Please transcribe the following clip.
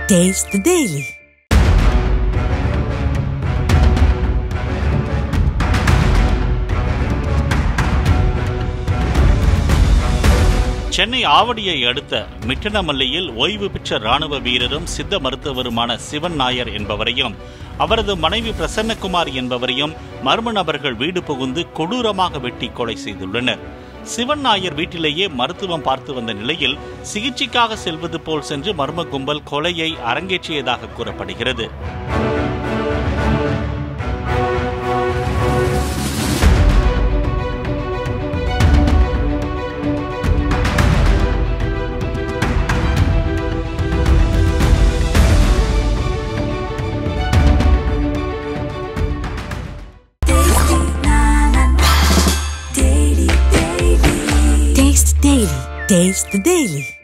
Taste the Daily. Chennai ஆவடியை அடுத்த மிட்டனமல்லியில் ஓய்வு பெற்ற ராணுவ வீரரும் சித்த மருத்துவருமான சிவன் நாயர் என்பவரையும் அவரது மனைவி பிரசன்னகுமார் என்பவரையும் மர்ம நபர்கள் வீடு புகுந்து கொடூரமாக வெட்டி கொலை செய்துள்ளனர் சிவன் நாயர் வீட்டிலேயே மருத்துவம் பார்த்து வந்த நிலையில் சிகிச்சைக்காக செல்வது போல் சென்று மர்ம கும்பல் கொலையை அரங்கேற்றியதாக கூறப்படுகிறது Taste the Daily. Taste the Daily.